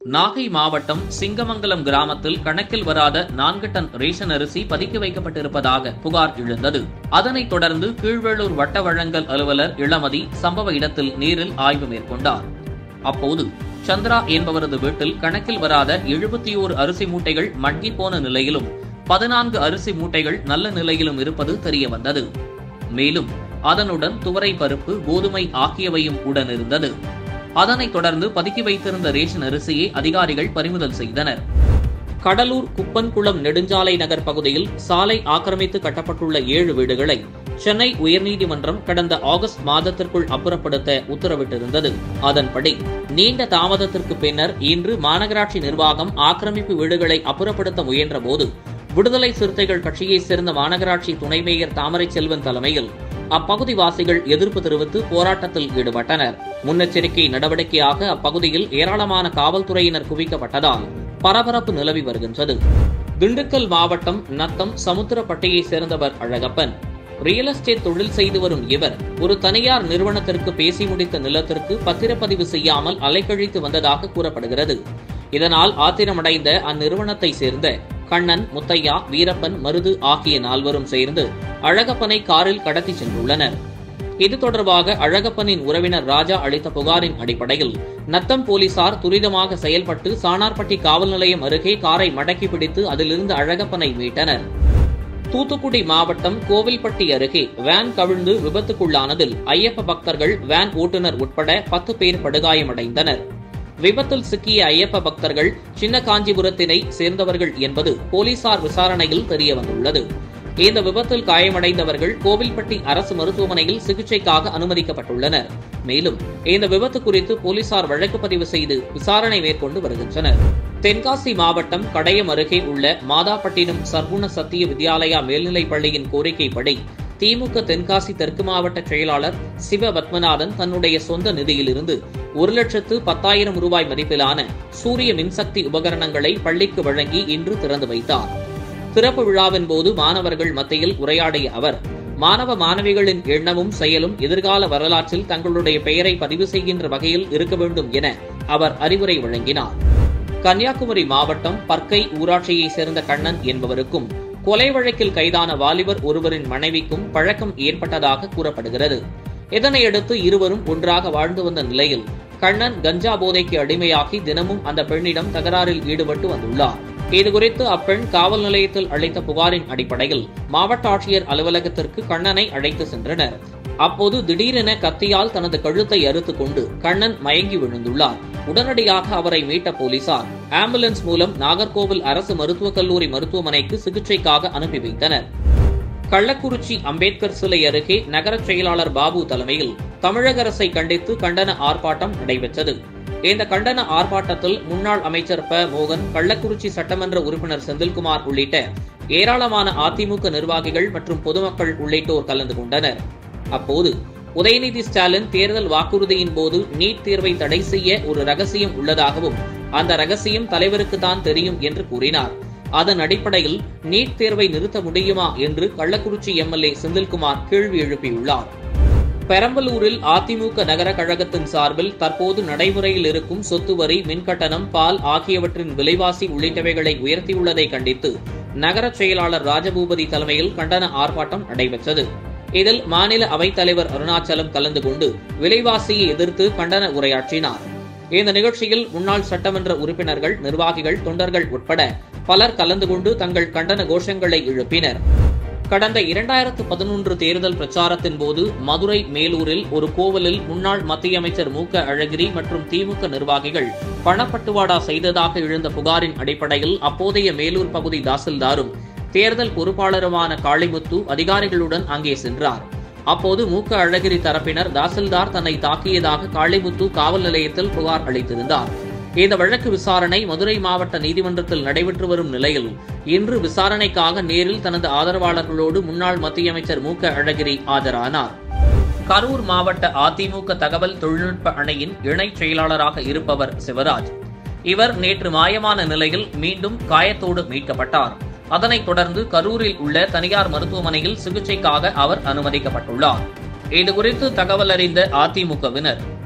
நாகை மாவட்டம் சிங்கமங்கலம் கிராமத்தில் கணக்கில் வராத நான்கு டன் ரேஷன் அரிசி பதுக்கி வைக்கப்பட்டிருப்பதாக புகார் எழுந்தது அதனைத் தொடர்ந்து கீழ்வேளூர் வட்ட வழங்கல் அலுவலர் இளமதி சம்பவ இடத்தில் நேரில் ஆய்வு மேற்கொண்டார் அப்போது சந்திரா என்பவரது வீட்டில் கணக்கில் வராத எழுபத்தி ஓரு அரிசி மூட்டைகள் மண்கி போன நிலையிலும் பதினான்கு அரிசி மூட்டைகள் நல்ல நிலையிலும் இருப்பது தெரியவந்தது மேலும் அதனுடன் துவரை பருப்பு கோதுமை ஆகியவையும் உடனிருந்தது அதனைத் தொடர்ந்து பதுக்கி வைத்திருந்த ரேஷன் அரிசியை அதிகாரிகள் பறிமுதல் செய்தனர் கடலூர் குப்பன்குளம் நெடுஞ்சாலை நகர் பகுதியில் சாலை ஆக்கிரமித்து கட்டப்பட்டுள்ள ஏழு வீடுகளை சென்னை உயர்நீதிமன்றம் கடந்த ஆகஸ்ட் மாதத்திற்குள் அப்புறப்படுத்த உத்தரவிட்டிருந்தது அதன்படி நீண்ட தாமதத்திற்கு பின்னர் இன்று மாநகராட்சி நிர்வாகம் ஆக்கிரமிப்பு வீடுகளை அப்புறப்படுத்த முயன்றபோது விடுதலை சிறுத்தைகள் கட்சியைச் சேர்ந்த மாநகராட்சி துணை மேயர் தாமரை செல்வன் தலைமையில் அப்பகுதி வாசிகள் எதிர்ப்பு தெரிவித்து போராட்டத்தில் ஈடுபட்டனர் முன்னெச்சரிக்கை நடவடிக்கையாக அப்பகுதியில் ஏராளமான காவல்துறையினர் குவிக்கப்பட்டதால் பரபரப்பு நிலவி வருகின்றது திண்டுக்கல் மாவட்டம் நத்தம் சமுத்திரப்பட்டியைச் சேர்ந்தவர் அழகப்பன் ரியல் எஸ்டேட் தொழில் செய்து வரும் இவர் ஒரு தனியார் நிறுவனத்திற்கு பேசி முடித்த நிலத்திற்கு பத்திரப்பதிவு செய்யாமல் அலைக்கழித்து வந்ததாக கூறப்படுகிறது இதனால் ஆத்திரமடைந்த அந்நிறுவனத்தை சேர்ந்த கண்ணன் முத்தையா வீரப்பன் மருது ஆகிய நால்வரும் சேர்ந்து அழகப்பனை காரில் கடத்தி சென்றுள்ளனர் இது தொடர்பாக அழகப்பனின் உறவினர் ராஜா அளித்த புகாரின் அடிப்படையில் நத்தம் போலீசார் துரிதமாக செயல்பட்டு சானார்பட்டி காவல் நிலையம் அருகே காரை மடக்கி பிடித்து அதிலிருந்து அழகப்பனை மீட்டனர் தூத்துக்குடி மாவட்டம் கோவில்பட்டி அருகே வேன் கவிழ்ந்து விபத்துக்குள்ளானதில் ஐயப்ப பக்தர்கள் வேன் ஓட்டுநர் உட்பட பத்து பேர் படுகாயமடைந்தனர் விபத்தில் சிக்கிய ஐயப்ப பக்தர்கள் சின்ன காஞ்சிபுரத்தினை சேர்ந்தவர்கள் என்பது போலீசார் விசாரணையில் தெரியவந்துள்ளது இந்த விபத்தில் காயமடைந்தவர்கள் கோவில்பட்டி அரசு மருத்துவமனையில் சிகிச்சைக்காக அனுமதிக்கப்பட்டுள்ளனர் மேலும் இந்த விபத்து குறித்து போலீசார் வழக்கு பதிவு செய்து விசாரணை மேற்கொண்டு வருகின்றனர் தென்காசி மாவட்டம் கடையம் அருகே உள்ள மாதாப்பட்டினம் சர்க்குண சத்திய வித்யாலயா மேல்நிலைப் பள்ளியின் கோரிக்கைப்படி திமுக தென்காசி தெற்கு மாவட்ட செயலாளர் சிவ பத்மநாதன் தன்னுடைய சொந்த நிதியிலிருந்து ஒரு லட்சத்து பத்தாயிரம் ரூபாய் மதிப்பிலான சூரிய மின்சக்தி உபகரணங்களை பள்ளிக்கு வழங்கி இன்று திறந்து வைத்தார் திறப்பு விழாவின் போது மாணவர்கள் மத்தியில் உரையாடிய அவர் மாணவ மாணவிகளின் எண்ணமும் செயலும் எதிர்கால வரலாற்றில் தங்களுடைய பெயரை பதிவு செய்கின்ற வகையில் இருக்க வேண்டும் என அவர் அறிவுரை வழங்கினார் கன்னியாகுமரி மாவட்டம் பர்க்கை ஊராட்சியைச் சேர்ந்த கண்ணன் என்பவருக்கும் கொலை வழக்கில் கைதான வாலிபர் ஒருவரின் மனைவிக்கும் பழக்கம் ஏற்பட்டதாக கூறப்படுகிறது இதனையடுத்து இருவரும் ஒன்றாக வாழ்ந்து வந்த நிலையில் கண்ணன் கஞ்சா போதைக்கு அடிமையாகி தினமும் அந்த பெண்ணிடம் தகராறில் ஈடுபட்டு வந்துள்ளார் இதுகுறித்து அப்பெண் காவல் நிலையத்தில் அளித்த புகாரின் அடிப்படையில் மாவட்ட ஆட்சியர் அலுவலகத்திற்கு கண்ணனை அழைத்து சென்றனர் அப்போது திடீரென கத்தியால் தனது கழுத்தை அறுத்துக் கொண்டு கண்ணன் மயங்கி விழுந்துள்ளார் உடனடியாக அவரை மீட்ட போலீசார் ஆம்புலன்ஸ் மூலம் நாகர்கோவில் அரசு மருத்துவக் கல்லூரி மருத்துவமனைக்கு சிகிச்சைக்காக அனுப்பி வைத்தனர் கள்ளக்குறிச்சி அம்பேத்கர் சிலை அருகே நகர செயலாளர் பாபு தலைமையில் தமிழக அரசை கண்டித்து கண்டன ஆர்ப்பாட்டம் நடைபெற்றது இந்த கண்டன ஆர்ப்பாட்டத்தில் முன்னாள் அமைச்சர் ப மோகன் கள்ளக்குறிச்சி சட்டமன்ற உறுப்பினர் செந்தில்குமார் உள்ளிட்ட ஏராளமான அதிமுக நிர்வாகிகள் மற்றும் பொதுமக்கள் உள்ளிட்டோர் கலந்து கொண்டனர் அப்போது உதயநிதி ஸ்டாலின் தேர்தல் வாக்குறுதியின் போது நீட் தேர்வை தடை செய்ய ஒரு ரகசியம் உள்ளதாகவும் அந்த ரகசியம் தலைவருக்கு தான் தெரியும் என்று கூறினார் அதன் அடிப்படையில் நீட் தேர்வை நிறுத்த முடியுமா என்று கள்ளக்குறிச்சி எம்எல்ஏ செந்தில்குமார் கேள்வி எழுப்பியுள்ளார் பெரம்பலூரில் அதிமுக நகர கழகத்தின் சார்பில் தற்போது நடைமுறையில் இருக்கும் சொத்து வரி மின்கட்டணம் பால் ஆகியவற்றின் விலைவாசி உள்ளிட்டவைகளை உயர்த்தியுள்ளதை கண்டித்து நகர செயலாளர் ராஜபூபதி தலைமையில் கண்டன ஆர்ப்பாட்டம் நடைபெற்றது இதில் மாநில அவைத்தலைவர் அருணாச்சலம் கலந்து கொண்டு விலைவாசியை எதிர்த்து கண்டன உரையாற்றினார் இந்த நிகழ்ச்சியில் முன்னாள் சட்டமன்ற உறுப்பினர்கள் நிர்வாகிகள் தொண்டர்கள் உட்பட பலர் கலந்து கொண்டு தங்கள் கண்டன கோஷங்களை எழுப்பினர் கடந்த இரண்டாயிரத்து பதினொன்று தேர்தல் பிரச்சாரத்தின் போது மதுரை மேலூரில் ஒரு கோவிலில் முன்னாள் மத்திய அமைச்சர் மு க அழகிரி மற்றும் திமுக நிர்வாகிகள் பணப்பட்டுவாடா செய்ததாக எழுந்த புகாரின் அடிப்படையில் அப்போதைய மேலூர் பகுதி தாசில்தாரும் தேர்தல் பொறுப்பாளருமான காளிமுத்து அதிகாரிகளுடன் அங்கே சென்றார் அப்போது மு க அழகிரி தரப்பினர் தாசில்தார் தன்னை தாக்கியதாக காளிமுத்து காவல் நிலையத்தில் புகார் அளித்திருந்தார் இந்த வழக்கு விசாரணை மதுரை மாவட்ட நீதிமன்றத்தில் நடைபெற்று வரும் நிலையில் இன்று விசாரணைக்காக நேரில் தனது ஆதரவாளர்களோடு முன்னாள் மத்திய அமைச்சர் மு க அழகிரி ஆஜரானார் கரூர் மாவட்ட அதிமுக தகவல் தொழில்நுட்ப அணையின் இணைச் செயலாளராக இருப்பவர் சிவராஜ் இவர் நேற்று மாயமான நிலையில் மீண்டும் காயத்தோடு மீட்கப்பட்டார் அதனைத் தொடர்ந்து கரூரில் உள்ள தனியார் மருத்துவமனையில் சிகிச்சைக்காக அவர் அனுமதிக்கப்பட்டுள்ளார் இதுகுறித்து தகவல் அறிந்த அதிமுகவினர்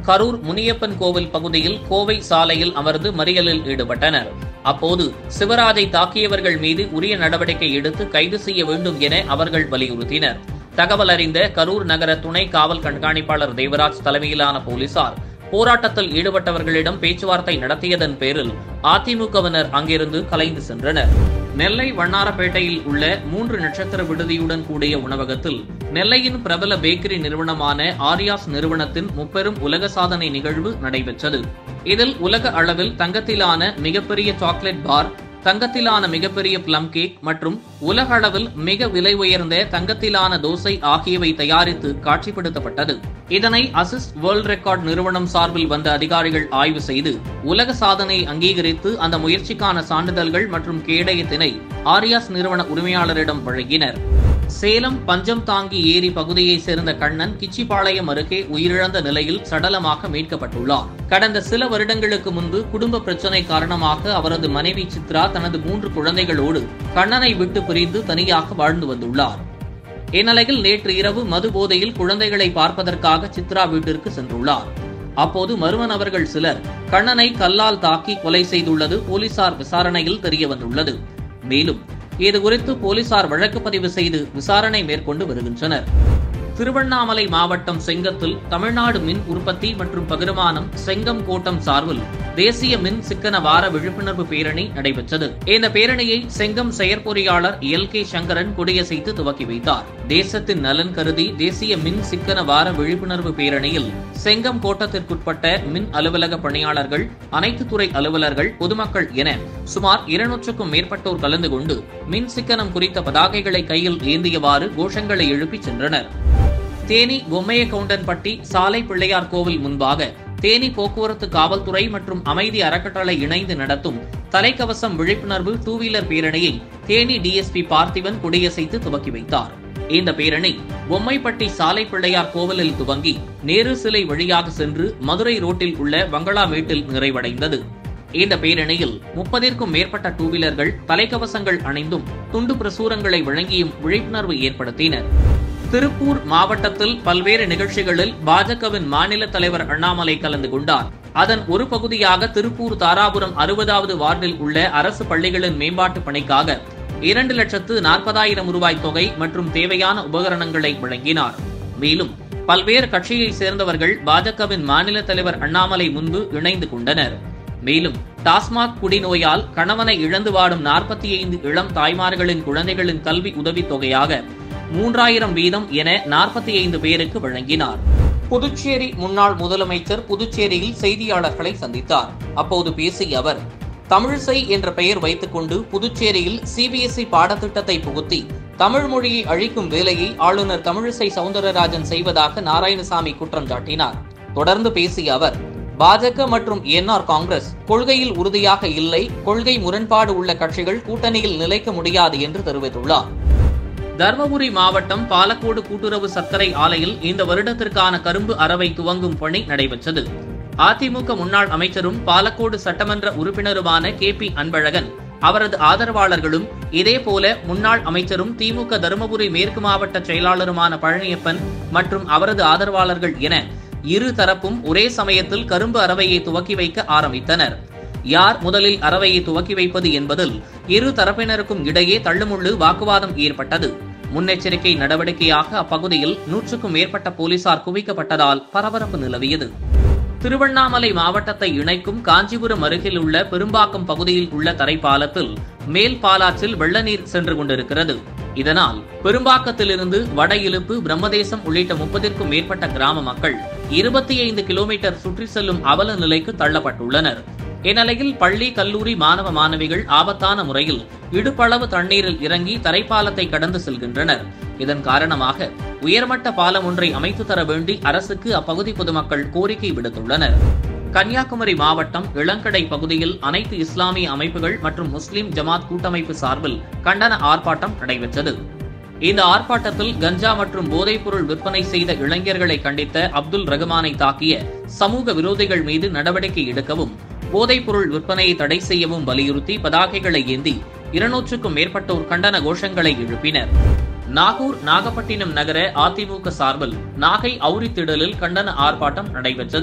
கரூர் முனியப்பன் கோவில் பகுதியில் கோவை சாலையில் அமர்ந்து மறியலில் ஈடுபட்டனர் அப்போது சிவராஜை தாக்கியவர்கள் மீது உரிய நடவடிக்கை எடுத்து கைது செய்ய வேண்டும் என அவர்கள் வலியுறுத்தினர் தகவல் அறிந்த கரூர் நகர துணை காவல் கண்காணிப்பாளர் தேவராஜ் தலைமையிலான போலீசார் போராட்டத்தில் ஈடுபட்டவர்களிடம் பேச்சுவார்த்தை நடத்தியதன் பேரில் அதிமுகவினர் அங்கிருந்து கலைந்து சென்றனர் நெல்லை வண்ணாரப்பேட்டையில் உள்ள மூன்று நட்சத்திர விடுதியுடன் கூடிய உணவகத்தில் நெல்லையின் பிரபல பேக்கரி நிறுவனமான ஆரியாஸ் நிறுவனத்தின் முப்பெரும் உலக சாதனை நிகழ்வு நடைபெற்றது இதில் உலக அளவில் தங்கத்திலான மிகப்பெரிய சாக்லேட் பார் தங்கத்திலான மிகப்பெரிய பிளம் கேக் மற்றும் உலக அளவில் மிக விலை உயர்ந்த தங்கத்திலான தோசை ஆகியவை தயாரித்து காட்சிப்படுத்தப்பட்டது இதனை அசிஸ் வேர்ல்ட் ரெக்கார்ட் நிறுவனம் சார்பில் வந்த அதிகாரிகள் ஆய்வு செய்து உலக சாதனையை அங்கீகரித்து அந்த முயற்சிக்கான சான்றிதழ்கள் மற்றும் கேடயத்தினை ஆரியாஸ் நிறுவன உரிமையாளரிடம் வழங்கினர் சேலம் பஞ்சம் தாங்கி ஏரி பகுதியைச் சேர்ந்த கண்ணன் கிச்சிபாளையம் அருகே உயிரிழந்த நிலையில் சடலமாக மீட்கப்பட்டுள்ளார் கடந்த சில வருடங்களுக்கு முன்பு குடும்ப பிரச்சினை காரணமாக அவரது மனைவி சித்ரா தனது மூன்று குழந்தைகளோடு கண்ணனை விட்டு பிரிந்து தனியாக வாழ்ந்து வந்துள்ளார் இந்நிலையில் நேற்று இரவு மது போதையில் குழந்தைகளை பார்ப்பதற்காக சித்ரா வீட்டிற்கு சென்றுள்ளார் அப்போது மர்ம நபர்கள் சிலர் கண்ணனை கல்லால் தாக்கி கொலை செய்துள்ளது போலீசார் விசாரணையில் தெரியவந்துள்ளது மேலும் இதுகுறித்து போலீசார் வழக்கு பதிவு செய்து விசாரணை மேற்கொண்டு வருகின்றனர் திருவண்ணாமலை மாவட்டம் செங்கத்தில் தமிழ்நாடு மின் உற்பத்தி மற்றும் பகிர்மானம் செங்கம் கோட்டம் சார்பில் தேசிய மின் சிக்கன வார விழிப்புணர்வு பேரணி நடைபெற்றது இந்த பேரணியை செங்கம் செயற்பொறியாளர் எல் கே சங்கரன் கொடியசைத்து துவக்கி வைத்தார் தேசத்தின் நலன் கருதி தேசிய மின் சிக்கன வார விழிப்புணர்வு பேரணியில் செங்கம் கோட்டத்திற்குட்பட்ட மின் அலுவலக பணியாளர்கள் அனைத்து துறை அலுவலர்கள் பொதுமக்கள் என சுமார் இருநூற்றுக்கும் மேற்பட்டோர் கலந்து கொண்டு மின் சிக்கனம் குறித்த பதாகைகளை கையில் ஏந்தியவாறு கோஷங்களை எழுப்பிச் சென்றனர் தேனி பொம்மையகவுண்டன்பட்டி சாலை பிள்ளையார் கோவில் முன்பாக தேனி போக்குவரத்து காவல்துறை மற்றும் அமைதி அறக்கட்டளை இணைந்து நடத்தும் தலைக்கவசம் விழிப்புணர்வு டூ வீலர் பேரணியை தேனி டிஎஸ்பி பார்த்திபன் கொடியசைத்து துவக்கி வைத்தார் இந்த பேரணி பொம்மைப்பட்டி சாலை பிள்ளையார் கோவிலில் துவங்கி நேரு சிலை வழியாக சென்று மதுரை ரோட்டில் உள்ள வங்களாமேட்டில் நிறைவடைந்தது இந்த பேரணியில் முப்பதிற்கும் மேற்பட்ட டூ வீலர்கள் தலைக்கவசங்கள் அணிந்தும் துண்டு பிரசுரங்களை வழங்கியும் விழிப்புணர்வு ஏற்படுத்தினர் திருப்பூர் மாவட்டத்தில் பல்வேறு நிகழ்ச்சிகளில் பாஜகவின் மாநில தலைவர் அண்ணாமலை கலந்து கொண்டார் அதன் ஒரு பகுதியாக திருப்பூர் தாராபுரம் அறுபதாவது வார்டில் உள்ள அரசு பள்ளிகளின் மேம்பாட்டு பணிக்காக இரண்டு லட்சத்து நாற்பதாயிரம் ரூபாய் தொகை மற்றும் தேவையான உபகரணங்களை வழங்கினார் மேலும் பல்வேறு கட்சியைச் சேர்ந்தவர்கள் பாஜகவின் மாநில தலைவர் அண்ணாமலை முன்பு இணைந்து கொண்டனர் மேலும் டாஸ்மாக் குடிநோயால் கணவனை இழந்து வாடும் நாற்பத்தி ஐந்து இளம் தாய்மார்களின் குழந்தைகளின் கல்வி உதவித் தொகையாக மூன்றாயிரம் வீதம் என நாற்பத்தி ஐந்து பேருக்கு வழங்கினார் புதுச்சேரி முன்னாள் முதலமைச்சர் புதுச்சேரியில் செய்தியாளர்களை சந்தித்தார் அப்போது பேசிய அவர் தமிழிசை என்ற பெயர் வைத்துக்கொண்டு புதுச்சேரியில் சிபிஎஸ்இ பாடத்திட்டத்தை புகுத்தி தமிழ் மொழியை அழிக்கும் வேலையை ஆளுநர் தமிழிசை சவுந்தரராஜன் செய்வதாக நாராயணசாமி குற்றம் சாட்டினார் தொடர்ந்து பேசிய அவர் பாஜக மற்றும் என்ஆர் காங்கிரஸ் கொள்கையில் உறுதியாக இல்லை கொள்கை முரண்பாடு உள்ள கட்சிகள் கூட்டணியில் நிலைக்க முடியாது என்று தெரிவித்துள்ளார் தர்மபுரி மாவட்டம் பாலக்கோடு கூட்டுறவு சர்க்கரை ஆலையில் இந்த வருடத்திற்கான கரும்பு அரவை துவங்கும் பணி நடைபெற்றது அதிமுக முன்னாள் அமைச்சரும் பாலக்கோடு சட்டமன்ற உறுப்பினருமான கே பி அன்பழகன் அவரது ஆதரவாளர்களும் இதேபோல முன்னாள் அமைச்சரும் திமுக தருமபுரி மேற்கு மாவட்ட செயலாளருமான பழனியப்பன் மற்றும் அவரது ஆதரவாளர்கள் என இரு தரப்பும் ஒரே சமயத்தில் கரும்பு அரவையை துவக்கி வைக்க ஆரம்பித்தனர் யார் முதலில் அரவையை துவக்கி வைப்பது என்பதில் இரு தரப்பினருக்கும் இடையே தள்ளுமுள்ளு வாக்குவாதம் ஏற்பட்டது முன்னெச்சரிக்கை நடவடிக்கையாக அப்பகுதியில் நூற்றுக்கும் மேற்பட்ட போலீசார் குவிக்கப்பட்டதால் பரபரப்பு நிலவியது திருவண்ணாமலை மாவட்டத்தை இணைக்கும் காஞ்சிபுரம் அருகில் உள்ள பெரும்பாக்கம் பகுதியில் உள்ள தரைப்பாலத்தில் மேல் பாலாற்றில் வெள்ள நீர் சென்று கொண்டிருக்கிறது இதனால் பெரும்பாக்கத்திலிருந்து வட இலுப்பு பிரம்மதேசம் உள்ளிட்ட முப்பதிற்கும் மேற்பட்ட கிராம மக்கள் இருபத்தி ஐந்து கிலோமீட்டர் சுற்றி செல்லும் அவல நிலைக்கு தள்ளப்பட்டுள்ளனர் இந்நிலையில் பள்ளி கல்லூரி மாணவ மாணவிகள் ஆபத்தான முறையில் இடுப்பளவு தண்ணீரில் இறங்கி தரைப்பாலத்தை கடந்து செல்கின்றனர் இதன் காரணமாக உயர்மட்ட பாலம் ஒன்றை அமைத்து தர வேண்டி அரசுக்கு அப்பகுதி பொதுமக்கள் கோரிக்கை விடுத்துள்ளனர் கன்னியாகுமரி மாவட்டம் இளங்கடை பகுதியில் அனைத்து இஸ்லாமிய அமைப்புகள் மற்றும் முஸ்லிம் ஜமாத் கூட்டமைப்பு சார்பில் கண்டன ஆர்ப்பாட்டம் நடைபெற்றது இந்த ஆர்ப்பாட்டத்தில் கஞ்சா மற்றும் போதைப்பொருள் விற்பனை செய்த இளைஞர்களை கண்டித்த அப்துல் ரகுமானை தாக்கிய சமூக விரோதிகள் மீது நடவடிக்கை எடுக்கவும் போதைப்பொருள் விற்பனையை தடை செய்யவும் வலியுறுத்தி பதாகைகளை ஏந்தி இருநூற்றுக்கும் மேற்பட்டோர் கண்டன கோஷங்களை எழுப்பினர் நாகூர் நாகப்பட்டினம் நகர அதிமுக சார்பில் நாகை அவுரித்திடலில் கண்டன ஆர்ப்பாட்டம் நடைபெற்றது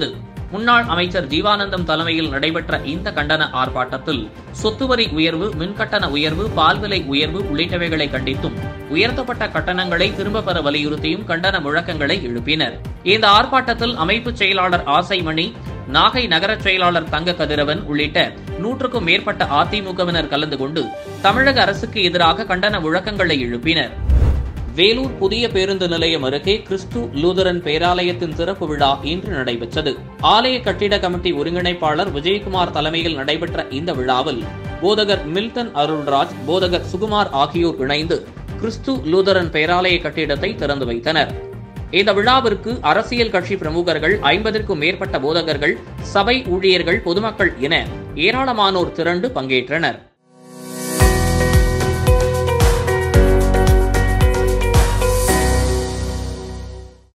முன்னாள் அமைச்சர் ஜீவானந்தம் தலைமையில் நடைபெற்ற இந்த கண்டன ஆர்ப்பாட்டத்தில் சொத்து வரி உயர்வு மின்கட்டண உயர்வு பால்விலை உயர்வு உள்ளிட்டவைகளை கண்டித்தும் உயர்த்தப்பட்ட கட்டணங்களை திரும்ப பெற வலியுறுத்தியும் கண்டன முழக்கங்களை எழுப்பினர் இந்த ஆர்ப்பாட்டத்தில் அமைப்பு செயலாளர் ஆசைமணி நாகை நகர செயலாளர் தங்க கதிரவன் உள்ளிட்ட நூற்றுக்கும் மேற்பட்ட அதிமுகவினர் கலந்து கொண்டு தமிழக அரசுக்கு எதிராக கண்டன முழக்கங்களை எழுப்பினர் வேலூர் புதிய பேருந்து நிலையம் அருகே கிறிஸ்து லூதரன் பேராலயத்தின் சிறப்பு விழா இன்று நடைபெற்றது ஆலய கட்டிட கமிட்டி ஒருங்கிணைப்பாளர் விஜயகுமார் தலைமையில் நடைபெற்ற இந்த விழாவில் போதகர் மில்டன் அருள்ராஜ் போதகர் சுகுமார் ஆகியோர் இணைந்து கிறிஸ்து லூதரன் பேராலய கட்டிடத்தை திறந்து வைத்தனர் இந்த விழாவிற்கு அரசியல் கட்சி பிரமுகர்கள் ஐம்பதற்கும் மேற்பட்ட போதகர்கள் சபை ஊழியர்கள் பொதுமக்கள் என ஏராளமானோர் திரண்டு பங்கேற்றனர்